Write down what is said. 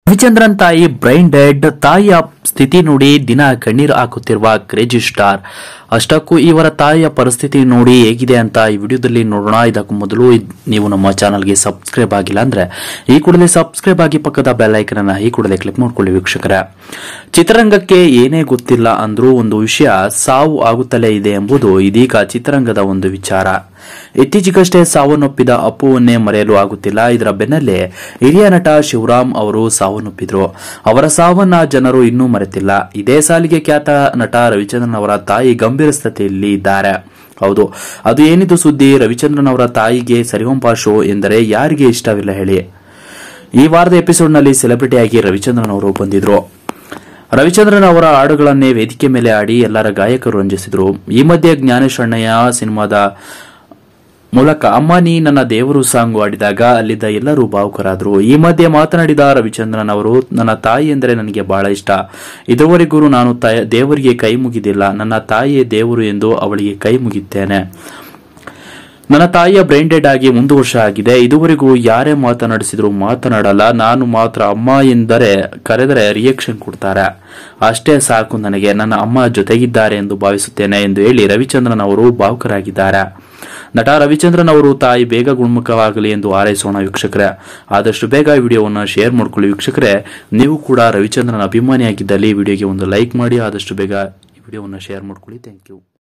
ರವಿಚಂದ್ರನ್ ತಾಯಿ brain dead ತಾಯಿಯ ಸ್ಥಿತಿ ನೋಡಿ ದಿನ ಕಣ್ಣೀರು ಹಾಕುತ್ತಿರುವ ಕ್ರೇಜಿ ಸ್ಟಾರ್ ಅಷ್ಟಕ್ಕೂ ಇವರ ತಾಯಿಯ ಪರಿಸ್ಥಿತಿ ನೋಡಿ ಹೇಗಿದೆ ಅಂತ ಈ ವಿಡಿಯೋದಲ್ಲಿ ನೋಡೋಣ ಇದಕ್ಕೂ ಮೊದಲು ಇದ್- ನೀವು ನಮ್ಮ ಚಾನಲ್ಗೆ ಸಬ್ಸ್ಕ್ರೈಬ್ ಆಗಿಲ್ಲ ಅಂದ್ರೆ ಈ ಕೂಡಲೇ ಸಬ್ಸ್ಕ್ರೈಬ್ ಆಗಿ ಪಕ್ಕದ ಬೆಲ್ ಐಕನ್ ಅನ್ನ ಈ ಕೂಡಲೇ ಕ್ಲಿಕ್ ಮಾಡ್ಕೊಳ್ಳಿ ವೀಕ್ಷಕರೇ ಚಿತ್ರರಂಗಕ್ಕೆ ಏನೇ ಗೊತ್ತಿಲ್ಲ ಅಂದ್ರೂ ಒಂದು ವಿಷಯ ಸಾವು ಆಗುತ್ತಲೇ ಇದೆ ಎಂಬುದು ಇದೀಗ ಚಿತ್ರರಂಗದ ಒಂದು ವಿಚಾರ ಇತ್ತೀಚೆಗಷ್ಟೇ ಸಾವನ್ನಪ್ಪಿದ ಅಪ್ಪುವನ್ನೇ ಮರೆಯಲು ಆಗುತ್ತಿಲ್ಲ ಇದರ ಬೆನ್ನಲ್ಲೇ ಹಿರಿಯ ನಟ ಶಿವರಾಮ್ ಅವರು ಸಾವನ್ನಪ್ಪಿದ್ರು ಅವರ ಸಾವನ್ನ ಜನರು ಇನ್ನೂ ಮರೆತಿಲ್ಲ ಇದೇ ಸಾಲಿಗೆ ಖ್ಯಾತ ನಟ ರವಿಚಂದ್ರನ್ ಅವರ ತಾಯಿ ಗಂಭೀರ ಸ್ಥಿತಿಯಲ್ಲಿ ಇದ್ದಾರೆ ಹೌದು ಅದು ಏನಿದು ಸುದ್ದಿ ರವಿಚಂದ್ರನ್ ಅವರ ತಾಯಿಗೆ ಸರಿಹೊಂಪ ಶೋ ಎಂದರೆ ಯಾರಿಗೆ ಇಷ್ಟವಿಲ್ಲ ಹೇಳಿ ಈ ವಾರದ ಎಪಿಸೋಡ್ನಲ್ಲಿ ಸೆಲೆಬ್ರಿಟಿಯಾಗಿ ರವಿಚಂದ್ರನ್ ಅವರು ಬಂದಿದ್ರು ರವಿಚಂದ್ರನ್ ಅವರ ಹಾಡುಗಳನ್ನೇ ವೇದಿಕೆ ಮೇಲೆ ಆಡಿ ಎಲ್ಲರ ಗಾಯಕರು ರಂಜಿಸಿದ್ರು ಈ ಮಧ್ಯೆ ಜ್ಞಾನೇಶ್ ಅಣ್ಣಯ್ಯ ಸಿನಿಮಾದ ಮೂಲಕ ಅಮ್ಮ ನೀ ನನ್ನ ದೇವರು ಸಾಂಗ್ ಆಡಿದಾಗ ಅಲ್ಲಿದ್ದ ಎಲ್ಲರೂ ಭಾವುಕರಾದರು ಈ ಮಧ್ಯೆ ಮಾತನಾಡಿದ ರವಿಚಂದ್ರನ್ ಅವರು ನನ್ನ ತಾಯಿ ಎಂದರೆ ನನಗೆ ಬಹಳ ಇಷ್ಟ ಇದುವರೆಗೂ ನಾನು ತಾಯ- ದೇವರಿಗೆ ಕೈ ಮುಗಿದಿಲ್ಲ ನನ್ನ ತಾಯಿಯೇ ದೇವರು ಎಂದು ಅವಳಿಗೆ ಕೈ ಮುಗಿದ್ದೇನೆ ನನ್ನ ತಾಯಿಯ ಬ್ರೈನ್ ಡೆಡ್ ಆಗಿ ಒಂದು ವರ್ಷ ಆಗಿದೆ ಇದುವರೆಗೂ ಯಾರೇ ಮಾತನಾಡಿಸಿದ್ರು ಮಾತನಾಡಲ್ಲ ನಾನು ಮಾತ್ರ ಅಮ್ಮ ಎಂದರೆ ಕರೆದರೆ ರಿಯಾಕ್ಷನ್ ಕೊಡ್ತಾರೆ ಅಷ್ಟೇ ಸಾಕು ನನಗೆ ನನ್ನ ಅಮ್ಮ ಜೊತೆಗಿದ್ದಾರೆ ಎಂದು ಭಾವಿಸುತ್ತೇನೆ ಎಂದು ಹೇಳಿ ರವಿಚಂದ್ರನ್ ಅವರು ಭಾವುಕರಾಗಿದ್ದಾರೆ ನಟ ರವಿಚಂದ್ರನ್ ಅವರು ತಾಯಿ ಬೇಗ ಗುಣಮುಖವಾಗಲಿ ಎಂದು ಹಾರೈಸೋಣ ವೀಕ್ಷಕರೇ ಆದಷ್ಟು ಬೇಗ ಈ ವಿಡಿಯೋವನ್ನು ಶೇರ್ ಮಾಡ್ಕೊಳ್ಳಿ ವೀಕ್ಷಕರೇ ನೀವು ಕೂಡ ರವಿಚಂದ್ರನ್ ಅಭಿಮಾನಿಯಾಗಿದ್ದಲ್ಲಿ ಈ ವಿಡಿಯೋಗೆ ಒಂದು ಲೈಕ್ ಮಾಡಿ ಆದಷ್ಟು ಬೇಗ ಈ ವಿಡಿಯೋವನ್ನು ಶೇರ್ ಮಾಡ್ಕೊಳ್ಳಿ ಥ್ಯಾಂಕ್ ಯು